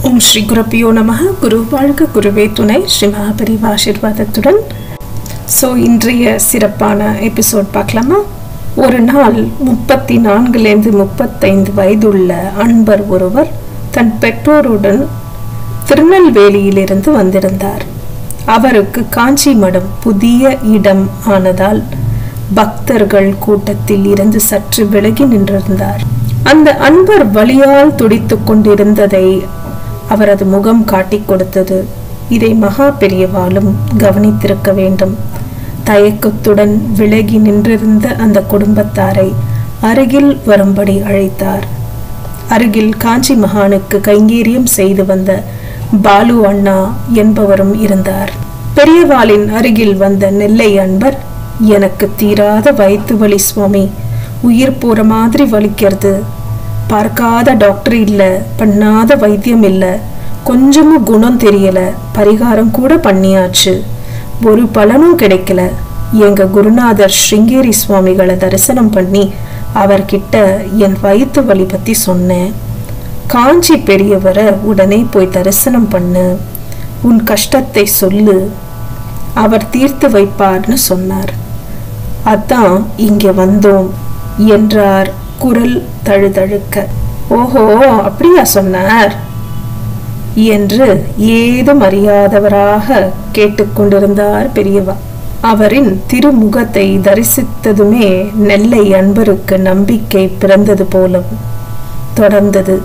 ஓம் ஸ்ரீ குருப்பியோ நமக குரு வாழ்க குருவே துணை ஸ்ரீ மகாபரிவா ஆசீர்வாதத்துடன் ஸோ இன்றைய சிறப்பான எபிசோட் பார்க்கலாமா ஒரு நாள் முப்பத்தி நான்குலேருந்து முப்பத்தைந்து வயதுள்ள அன்பர் ஒருவர் தன் பெற்றோருடன் திருநெல்வேலியிலிருந்து வந்திருந்தார் அவருக்கு காஞ்சி மடம் புதிய இடம் ஆனதால் பக்தர்கள் கூட்டத்தில் இருந்து சற்று விலகி நின்றிருந்தார் அந்த அன்பர் வலியால் துடித்துக் கொண்டிருந்ததை அவரது முகம் காட்டிக் கொடுத்தது இதை மகா பெரியவாலும் கவனித்திருக்க வேண்டும் தயக்கத்துடன் விலகி நின்றிருந்த அந்த குடும்பத்தாரை அருகில் வரும்படி அழைத்தார் அருகில் காஞ்சி மகானுக்கு கைங்கரியம் செய்து வந்த பாலு அண்ணா என்பவரும் இருந்தார் பெரியவாளின் அருகில் வந்த நெல்லை அன்பர் எனக்கு தீராத வயிற்று வலி சுவாமி உயிர் போற மாதிரி வலிக்கிறது பார்க்காத டாக்டர் இல்ல பண்ணாத வைத்தியம் இல்ல கொஞ்சமும் குணம் தெரியல பரிகாரம் கூட பண்ணியாச்சு ஒரு பலனும் கிடைக்கல எங்க குருநாதர் ஸ்ருங்கேரி சுவாமிகளை தரிசனம் பண்ணி அவர்கிட்ட என் வயிற்று வலி பத்தி சொன்னேன் காஞ்சி பெரியவரை உடனே போய் தரிசனம் பண்ணு உன் கஷ்டத்தை சொல்லு அவர் தீர்த்து வைப்பார்னு சொன்னார் அதான் இங்க வந்தோம் என்றார் குரல் தழுதழுக்க ஓஹோ அப்படியா சொன்னார் என்று ஏதும் அறியாதவராக கேட்டுக்கொண்டிருந்தார் பெரியவா அவரின் திருமுகத்தை தரிசித்ததுமே நெல்லை அன்பருக்கு நம்பிக்கை பிறந்தது போலவும் தொடர்ந்தது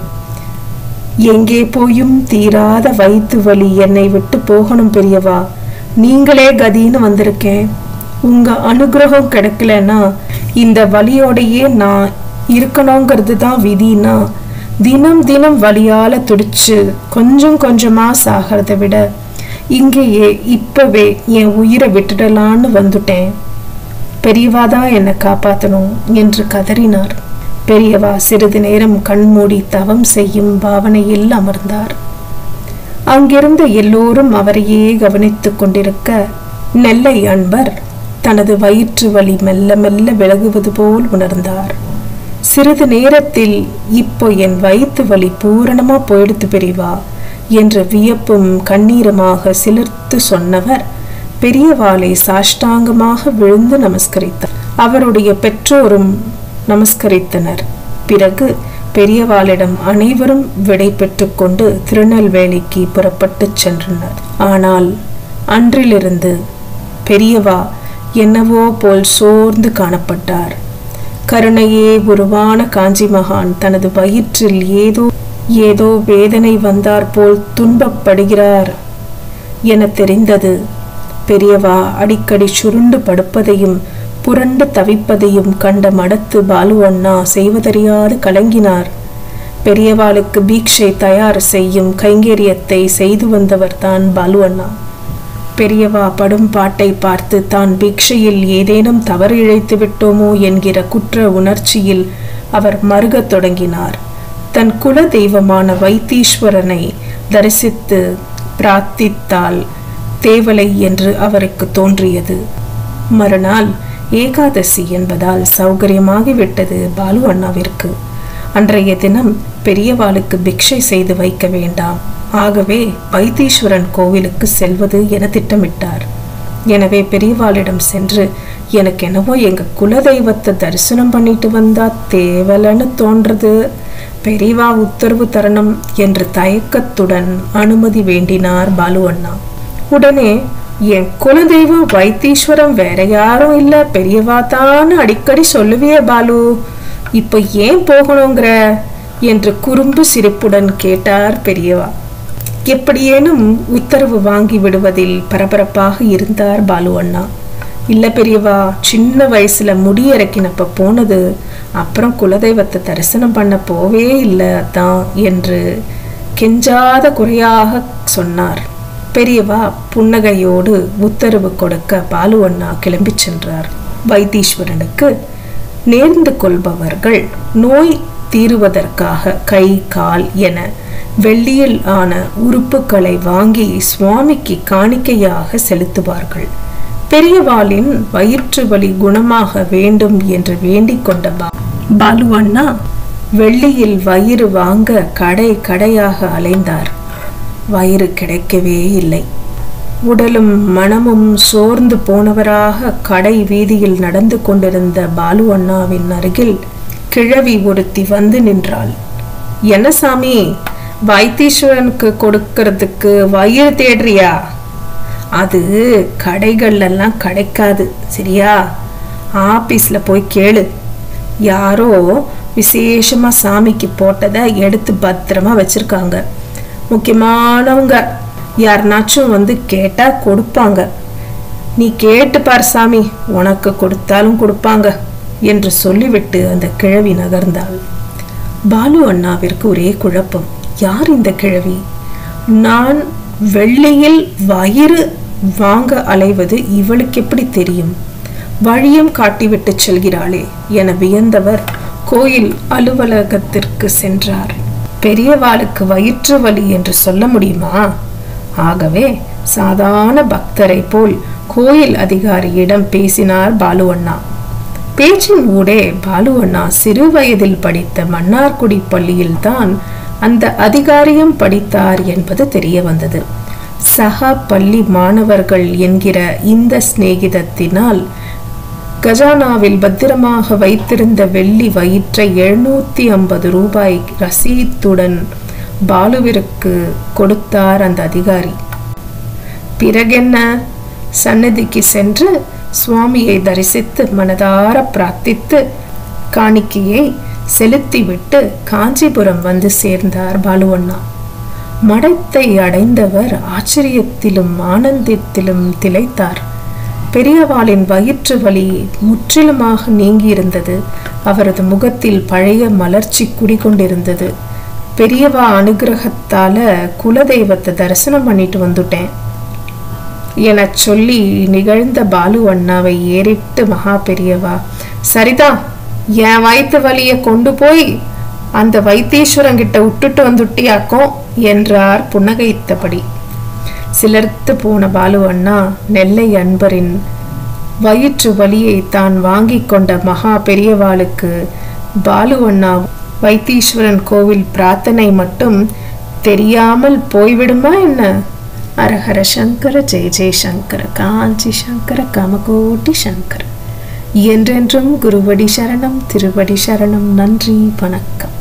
எங்கே போயும் தீராத வயிற்று வலி என்னை விட்டு போகணும் பெரியவா நீங்களே கதின்னு வந்திருக்கேன் உங்க அனுகிரகம் கிடைக்கலன்னா இந்த வலியோடையே நான் இருக்கணுங்கிறது தான் விதினா தினம் தினம் வலியால துடிச்சு கொஞ்சம் கொஞ்சமா சாகிறத விட இங்கேயே இப்பவே என் உயிரை விட்டுடலான்னு வந்துட்டேன் பெரியவா தான் என்னை காப்பாத்தணும் என்று கதறினார் பெரியவா சிறிது நேரம் கண்மூடி தவம் செய்யும் பாவனையில் அமர்ந்தார் அங்கிருந்த எல்லோரும் அவரையே கவனித்துக் கொண்டிருக்க நெல்லை அன்பர் தனது வயிற்று வலி மெல்ல மெல்ல விலகுவது போல் உணர்ந்தார் சிறிது நேரத்தில் இப்போ என் வயிற்று வலி பூரணமா போயிடுத்து பெரியவா என்ற வியப்பும் கண்ணீருமாக சிலிர்த்து சொன்னவர் பெரியவாளை சாஷ்டாங்கமாக விழுந்து நமஸ்கரித்தார் அவருடைய பெற்றோரும் நமஸ்கரித்தனர் பிறகு பெரியவாளிடம் அனைவரும் விடை கொண்டு திருநெல்வேலிக்கு புறப்பட்டு சென்றனர் ஆனால் அன்றிலிருந்து பெரியவா என்னவோ போல் சோர்ந்து காணப்பட்டார் கருணையே உருவான காஞ்சி மகான் தனது வயிற்றில் ஏதோ ஏதோ வேதனை வந்தார் போல் துன்பப்படுகிறார் என தெரிந்தது பெரியவா அடிக்கடி சுருண்டு படுப்பதையும் புரண்டு தவிப்பதையும் கண்ட மடத்து பாலு அண்ணா செய்வதறியாது கலங்கினார் பெரியவாளுக்கு பீக்ஷை தயார் செய்யும் கைங்கரியத்தை செய்து வந்தவர் தான் பாலு அண்ணா பெரியவா படும் பாட்டை பார்த்து தான் பீக்ஷையில் ஏதேனும் தவறு இழைத்து விட்டோமோ என்கிற குற்ற உணர்ச்சியில் அவர் மருகத் தொடங்கினார் தன் குல தெய்வமான வைத்தீஸ்வரனை தரிசித்து பிரார்த்தித்தால் தேவலை என்று அவருக்கு தோன்றியது மறுநாள் ஏகாதசி என்பதால் சௌகரியமாகிவிட்டது பாலு அண்ணாவிற்கு அன்றைய தினம் பெரியவாளுக்கு பிக்ஷை செய்து வைக்க வேண்டாம் ஆகவே வைத்தீஸ்வரன் கோவிலுக்கு செல்வது என திட்டமிட்டார் எனவே பெரியவாளிடம் சென்று எனக்கு என்னவோ எங்க குலதெய்வத்தை தரிசனம் பண்ணிட்டு வந்தா தேவலன்னு தோன்றது பெரியவா உத்தரவு தரணும் என்று தயக்கத்துடன் அனுமதி வேண்டினார் பாலு அண்ணா உடனே என் குலதெய்வம் வைத்தீஸ்வரம் வேற யாரும் இல்ல பெரியவா தான் அடிக்கடி சொல்லுவியே பாலு இப்ப ஏன் போகணுங்கிற என்று குறும்பு சிரிப்புடன் கேட்டார் பெரியவா எப்படியேனும் உத்தரவு வாங்கி விடுவதில் பரபரப்பாக இருந்தார் பாலு அண்ணா இல்ல பெரியவா சின்ன வயசுல முடி இறக்கினப்ப போனது அப்புறம் குலதெய்வத்தை தரிசனம் பண்ண போவே இல்லை தான் என்று கெஞ்சாத குறையாக சொன்னார் பெரியவா புன்னகையோடு உத்தரவு கொடுக்க பாலு அண்ணா கிளம்பி சென்றார் வைத்தீஸ்வரனுக்கு நேர்ந்து கொள்பவர்கள் நோய் தீருவதற்காக கை கால் என வெள்ளியில் ஆன உறுப்புகளை வாங்கி சுவாமிக்கு காணிக்கையாக செலுத்துவார்கள் பெரியவாளின் வயிற்று வலி குணமாக வேண்டும் என்று வேண்டிக் கொண்ட பா- பாலு அண்ணா வெள்ளியில் வயிறு வாங்க கடை கடையாக அலைந்தார் வயிறு கிடைக்கவே இல்லை உடலும் மனமும் சோர்ந்து போனவராக கடை வீதியில் நடந்து கொண்டிருந்த பாலு அண்ணாவின் அருகில் கிழவி ஒருத்தி வந்து நின்றாள் என்ன சாமி வைத்தீஸ்வரனுக்கு கொடுக்கறதுக்கு வயிறு தேடுறியா அது கடைகள்லாம் கிடைக்காது சரியா ஆபீஸ்ல போய் கேளு யாரோ விசேஷமா சாமிக்கு போட்டதை எடுத்து பத்திரமா வச்சிருக்காங்க முக்கியமானவங்க யாருனாச்சும் வந்து கேட்டா கொடுப்பாங்க நீ கேட்டு பார் சாமி உனக்கு கொடுத்தாலும் கொடுப்பாங்க என்று சொல்லிவிட்டு அந்த கிழவி நகர்ந்தாள் பாலு அண்ணாவிற்கு ஒரே குழப்பம் யார் இந்த கிழவி நான் வெள்ளியில் வயிறு வாங்க அலைவது இவளுக்கு எப்படி தெரியும் வழியும் காட்டிவிட்டு செல்கிறாளே என வியந்தவர் கோயில் அலுவலகத்திற்கு சென்றார் பெரியவாளுக்கு வயிற்று வலி என்று சொல்ல முடியுமா ஆகவே சாதாரண பக்தரை போல் கோயில் அதிகாரியிடம் பேசினார் பாலு அண்ணா பேச்சின் ஊடே பாலு அண்ணா சிறு வயதில் படித்த மன்னார்குடி பள்ளியில்தான் அந்த அதிகாரியும் படித்தார் என்பது தெரிய வந்தது சக பள்ளி மாணவர்கள் என்கிற இந்த சிநேகிதத்தினால் கஜானாவில் பத்திரமாக வைத்திருந்த வெள்ளி வயிற்றை எழுநூத்தி ஐம்பது ரூபாய் ரசீத்துடன் பாலுவிற்கு கொடுத்தார் அந்த அதிகாரி பிறகென்ன சன்னதிக்கு சென்று சுவாமியை தரிசித்து மனதார பிரார்த்தித்து காணிக்கையை செலுத்திவிட்டு காஞ்சிபுரம் வந்து சேர்ந்தார் பாலுவண்ணா மடத்தை அடைந்தவர் ஆச்சரியத்திலும் ஆனந்தத்திலும் திளைத்தார் பெரியவாளின் வயிற்று வலி முற்றிலுமாக நீங்கியிருந்தது அவரது முகத்தில் பழைய மலர்ச்சி குடிகொண்டிருந்தது பெரியவா அனுகிரகத்தால குலதெய்வத்தை தரிசனம் பண்ணிட்டு வந்துட்டேன் என சொல்லி நிகழ்ந்த பாலு அண்ணாவை ஏறிட்டு மகா பெரியவா சரிதான் என் வயிற்று வலிய கொண்டு போய் அந்த வைத்தீஸ்வரங்கிட்ட விட்டுட்டு வந்துட்டியாக்கும் என்றார் புன்னகைத்தபடி சிலர்த்து போன பாலு அண்ணா நெல்லை அன்பரின் வயிற்று வலியை தான் வாங்கி கொண்ட மகா பெரியவாளுக்கு பாலு அண்ணா வைத்தீஸ்வரன் கோவில் பிரார்த்தனை மட்டும் தெரியாமல் போய்விடுமா என்ன அரஹர சங்கர ஜெய ஜெய சங்கர காஞ்சி சங்கர காமகோட்டி சங்கர என்றென்றும் குருவடி சரணம் திருவடி சரணம் நன்றி வணக்கம்